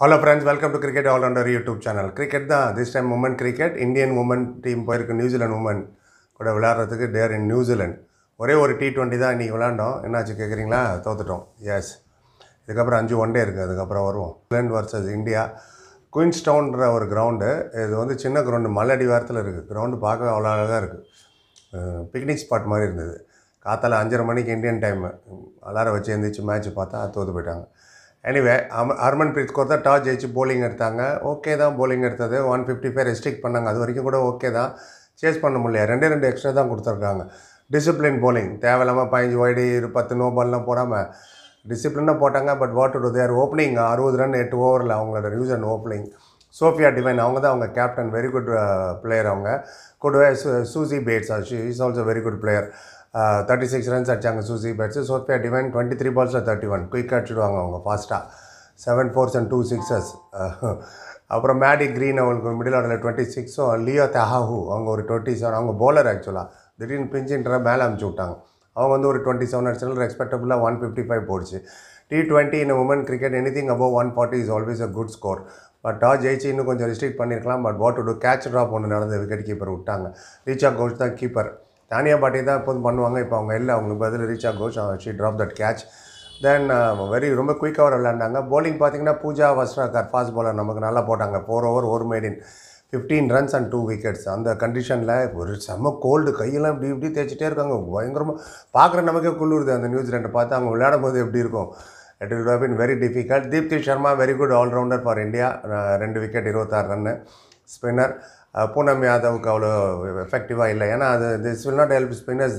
hello friends welcome to cricket all rounder YouTube channel cricket தான் this time women cricket Indian women team போயிருக்கு New Zealand women கூட விளையாடுறதுக்கு dare இன் New Zealand ஒரே ஒரு T twenty தான் இன்றைக்கி விளாண்டோம் என்னாச்சு கேட்குறீங்களா தோத்துட்டோம் எஸ் இதுக்கப்புறம் அஞ்சு ஒன் டே இருக்குது அதுக்கப்புறம் வருவோம் இங்கிலாந்து வர்சஸ் இந்தியா குயின்ஸ்டவுன்ற ஒரு கிரவுண்டு இது வந்து சின்ன கிரவுண்டு மல்லடி வாரத்தில் இருக்குது கிரவுண்டு பார்க்கவே அவ்வளோ அழகாக இருக்குது பிக்னிக் ஸ்பாட் மாதிரி இருந்தது காத்தால அஞ்சரை மணிக்கு இந்தியன் டைமு அலாரம் வச்சு எழுந்திரிச்சு மேட்ச் பார்த்தா தோற்று போயிட்டாங்க எனிவே அம ஹர்மன் பிரீத் கௌர் தான் டாஸ் ஜெயிச்சு bowling எடுத்தாங்க ஓகே தான் bowling எடுத்தது ஒன் ஃபிஃப்டி ஃபைவ் ரெஸ்ட்ரிக்ட் பண்ணாங்க அது வரைக்கும் கூட ஓகே தான் சேஸ் பண்ண முடியல ரெண்டே ரெண்டு எக்ஸ்ட்ரா தான் கொடுத்துருக்காங்க டிசிப்ளின் bowling தேவையில்லாமல் பதினஞ்சு வைடு இரு பத்து நோ பால்லாம் போடாமல் டிசிப்ளினாக போட்டாங்க but what to their opening அறுபது ரன் எட்டு ஓவரில் அவங்களோட news and opening Sophia Devine அவங்க தான் அவங்க கேப்டன் வெரி குட் பிளேயர் அவங்க கூடவே Suzie Bates she is also very good player thirty six runs அடிச்சாங்க Suzie Bates Sophia Devine twenty three பால்ஸில் தேர்ட்டி ஒன் குயிக் அடிச்சிடுவாங்க அவங்க ஃபாஸ்ட்டாக seven fours and two sixes அப்புறம் மேடி க்ரீன் அவங்களுக்கு middle ஆர்டரில் டுவெண்ட்டி சிக்ஸும் லியோ தஹாஹூ அவங்க ஒரு டுவெண்ட்டி செவன் அவங்க bowler ஆக்சுவலாக திடீர்னு பிஞ்சின்ற மேலே அமுச்சு விட்டாங்க அவங்க வந்து ஒரு டுவெண்ட்டி செவன் அடிச்சாலும் ரெஸ்பெக்டபுளாக ஒன் ஃபிஃப்டி ஃபைவ் போடுச்சு T twenty in woman cricket anything above one forty is always a good score but toss ஜெயிச்சு இன்னும் கொஞ்சம் ரெஸ்ட்ரிக்ட் பண்ணியிருக்கலாம் but what to do catch drop ஒன்று நடந்த விக்கெட் கீப்பர் விட்டாங்க ரீச்சா கோச் தான் கீப்பர் தானியா பாட்டி தான் எப்போதும் பண்ணுவாங்க இப்போ அவங்க இல்லை அவங்களுக்கு பதில் Richa Ghosh she drop that catch then very ரொம்ப குயிக்காக விளையாண்டாங்க bowling பார்த்தீங்கன்னா பூஜா வஸ்ட்ராகர் ஃபாஸ்ட் bowler நமக்கு நல்லா போட்டாங்க ஃபோர் ஓவர் ஒரு maiden fifteen runs and two wickets அந்த கண்டிஷனில் ஒரு செம்ம கோல்டு கையெல்லாம் இப்படி இப்படி தேய்ச்சிட்டே இருக்காங்க பயங்கரமாக பார்க்குற நமக்கே குளிருது அந்த நியூசிலாண்டை பார்த்து அவங்க விளையாடும் போது எப்படி இருக்கும் it will be very difficult Deepti Sharma very good all rounder for India ரெண்டு விக்கெட் இருபத்தாறு ரன்னு ஸ்பின்னர் பூனம் யாதவுக்கு அவ்வளோ எஃபெக்டிவாக இல்லை ஏன்னா அது this will not help spinners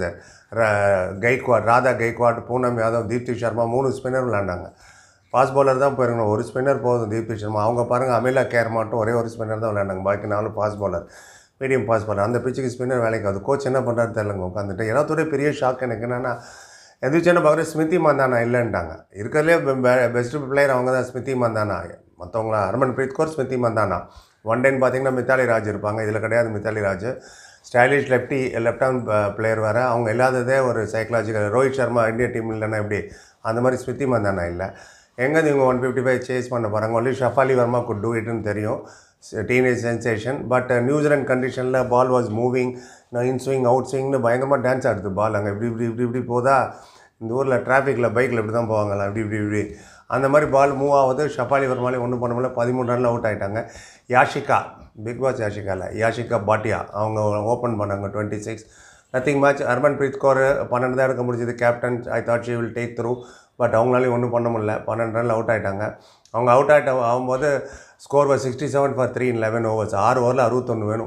Gaekwad Radha Gaekwad Poonam Yadav Deepti Sharma மூணு ஸ்பின்னர் விளாண்டாங்க ஃபாஸ்ட் bowler தான் போயிருக்கணும் ஒரு ஸ்பின்னர் போதும் தீப்தி சர்மா அவங்க பாருங்கள் அமிலா கேர் மட்டும் ஒரே ஒரு ஸ்பின்னர் தான் விளையாண்டாங்க பாக்கி நாலும் fast bowler medium fast bowler அந்த பிச்சுக்கு ஸ்பின்னர் வேலைக்கு அது கோச் என்ன பண்ணுறாரு தெரியலங்க உட்காந்துட்டு எல்லாத்தோடய பெரிய ஷாக் எனக்கு என்னென்னா எந்திரிச்சேன்னு பார்க்குற ஸ்மிருதி மந்தானா இல்லைன்ட்டாங்க இருக்கிறதுலே பெஸ்ட் பிளேயர் அவங்க தான் ஸ்மிருதி மந்தானா மற்றவங்களா ஹர்மன் பிரீத் கௌர் ஸ்மிருதி மந்தானா ஒன் டேன்னு பார்த்தீங்கன்னா மித்தாலி ராஜ் இருப்பாங்க இதில் கிடையாது Mithali Raj stylish lefty left hand player வேறு அவங்க இல்லாததே ஒரு psychological Rohit Sharma India team இல்லைன்னா எப்படி அந்த மாதிரி ஸ்மிருதி மந்தானா இல்லை எங்கே இவங்க ஒன் ஃபிஃப்டி ஃபைவ் சேஸ் பண்ண போகிறாங்க only Shafali Verma good to இட்னு தெரியும் டீனேஜ் சென்சேஷன் பட் நியூசிலாண்ட் கண்டிஷனில் ball was moving in swing out ஸ்விங்னு பயங்கரமாக டான்ஸ் ஆடுது பால் அங்கே இப்படி இப்படி இப்படி இப்படி போதா இந்த ஊரில் டிராஃபிக்கில் பைக்கில் இப்படி தான் போவாங்களாம் இப்படி இப்படி இப்படி அந்த மாதிரி பால் மூவ் ஆகுது ஷஃபாலி வர்மாலே ஒன்றும் பண்ண முடியல பதிமூணு ரனில் அவுட் ஆகிட்டாங்க யாஷிகா பிக் பாஸ் யாஷிகாவில் யாஷிகா பாட்டியா அவங்க ஓப்பன் பண்ணாங்க twenty six nothing match Harmanpreet Kaur பன்னெண்டு தான் எடுக்க முடிஞ்சது captain I thought she will take through but அவங்களாலையும் ஒன்றும் பண்ண முடியல பன்னெண்டு ரனில் அவுட் ஆகிட்டாங்க அவங்க அவுட் ஆகிட்ட ஆகும்போது score was sixty seven for three in eleven overs ஆறு ஓவரில் அறுபத்தொன்று வேணும்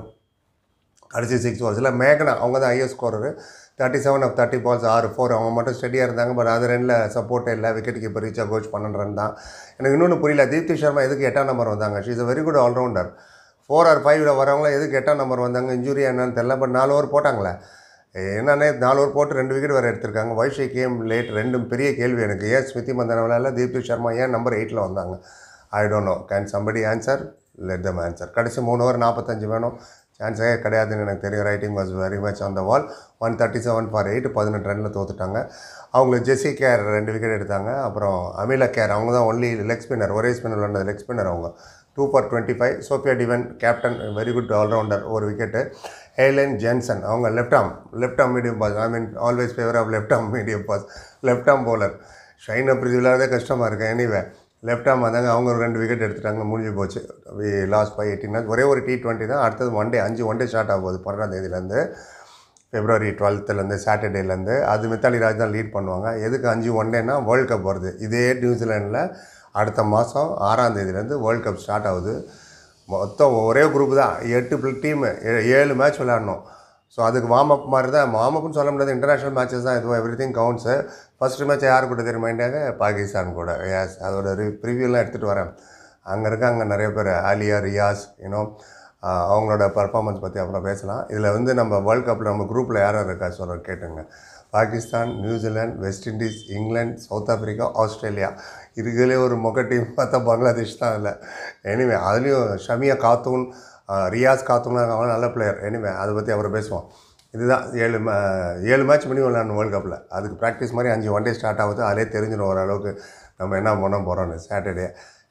கடைசி சிக்ஸ் ஓவர்ஸில் மேகனா அவங்க தான் highest scorer thirty seven off thirty balls ஆறு ஃபோர் அவங்க மட்டும் ஸ்டெடியாக இருந்தாங்க பட் அது ரெண்டில் சப்போர்ட்டே இல்லை விக்கெட் கீப்பர் ரீச்சா கோச் பன்னெண்டு ரன் தான் எனக்கு இன்னொன்று புரியல தீப்தி சர்மா எதுக்கு எட்டாம் நம்பர் வந்தாங்க she is a very good all rounder four or ஃபைவ்ல வரவங்கள எதுக்கு எட்டாம் நம்பர் வந்தாங்க இன்ஜுரி என்னன்னு தெரில பட் நாலு ஓவர் போட்டாங்களே என்னன்னே நாலு ஓவர் போட்டு ரெண்டு விக்கெட் வேறு எடுத்திருக்காங்க வைஷி கேம் லேட் ரெண்டும் பெரிய கேள்வி எனக்கு ஏன் ஸ்மிருதி மந்தனாவில் தீப்தி சர்மா ஏன் நம்பர் எயிட்டில் வந்தாங்க I don't know can somebody answer let them answer கடைசி மூணு ஓவர் நாற்பத்தஞ்சு வேணும் சான்ஸே கிடையாதுன்னு எனக்கு தெரியும் writing was very much on the wall one thirty seven for eight பதினெட்டு ரனில் தோத்துட்டாங்க அவங்களுக்கு ஜெஸ்ஸி கேர் ரெண்டு விக்கெட் எடுத்தாங்க அப்புறம் அமிலா கேர் அவங்க தான் ஒன்லி லெக் ஸ்பின்னர் ஒரே ஸ்பின்னர் விளாண்டது லெக் ஸ்பின்னர் அவங்க two for twenty five Sophia Devine captain very good all rounder ஒரு விக்கெட்டு ஹேலன் ஜென்சன் அவங்க left arm left arm medium pace I mean always favour of left arm medium pace left arm bowler shine அப்படி இல்லாதே கஷ்டமாக இருக்குது anyway left arm வந்தாங்க அவங்க ஒரு ரெண்டு விக்கெட் எடுத்துட்டாங்க முடிஞ்சு போச்சு வி லாஸ்ட் பை எயிட்டீன் ஒரே ஒரு டி டுவெண்ட்டி தான் அடுத்தது ஒன் டே அஞ்சு ஒன் டே ஸ்டார்ட் ஆக போகுது பன்னெண்டாம் தேதியிலேருந்து பிப்ரவரி டுவெல்த்துலேருந்து சாட்டர்டேலேருந்து அது மித்தாலி ராஜ் தான் லீட் பண்ணுவாங்க எதுக்கு அஞ்சு ஒன் டேனா வேர்ல்ட் கப் வருது இதே நியூசிலாண்டில் அடுத்த மாதம் ஆறாம் தேதியிலேருந்து வேர்ல்ட் கப் ஸ்டார்ட் ஆகுது மொத்தம் ஒரே குரூப் தான் எட்டு டீமு ஏழு மேட்ச் விளையாடணும் ஸோ அதுக்கு வார்ம் அப் மாதிரி தான் வார்ம் அப்னு சொல்ல முடியாது இன்டர்நேஷ்னல் மேட்சஸ் தான் இதுவும் everything counts first match யார் கூட தெரியுமா இந்தியாவுக்கு பாகிஸ்தான் கூட எஸ் அதோட ரி ப்ரிவியூலாம் எடுத்துகிட்டு வரேன் அங்கே இருக்காங்க நிறைய பேர் ஆலியா ரியாஸ் யூனோ அவங்களோட பர்ஃபார்மன்ஸ் பற்றி அப்புறம் பேசலாம் இதில் வந்து நம்ம வேர்ல்ட் கப்பில் நம்ம குரூப்பில் யார் யார் இருக்கா சொல்கிற கேட்டுங்க Pakistan New Zealand West Indies England South Africa Australia இருக்கிறதுலே ஒரு மொக்க டீம் பார்த்தா பங்களாதேஷ் தான் இல்லை எனிவே அதுலேயும் ஷமியா காத்தூன் ஆஹ் ரியாஸ் காத்தூன்லாம் அவங்க நல்ல பிளேயர் எனிவே அதை பற்றி அப்புறம் பேசுவோம் இதுதான் ஏழு மே ஏழு மேட்ச் பண்ணி விளையாடணும் வேர்ல்டு கப்பில் அதுக்கு ப்ராக்டிஸ் மாதிரி அஞ்சு ஒன் டே ஸ்டார்ட் ஆகுது அதிலே தெரிஞ்சிடும் ஓரளவுக்கு நம்ம என்ன பண்ண போகிறோன்னு சாட்டர்டே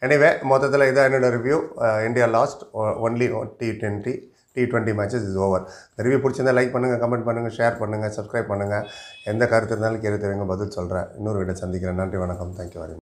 எனிவே மொத்தத்தில் இதான் என்னோட review India last only T twenty T twenty matches is over review பிடிச்சிருந்தா லைக் பண்ணுங்கள் கமெண்ட் பண்ணுங்கள் ஷேர் பண்ணுங்கள் சப்ஸ்கிரைப் பண்ணுங்கள் எந்த கருத்து இருந்தாலும் கேள்வி தெரியுங்க பதில் சொல்கிறேன் இன்னொரு வீட்டை சந்திக்கிறேன் நன்றி வணக்கம் தேங்க்யூ வெரி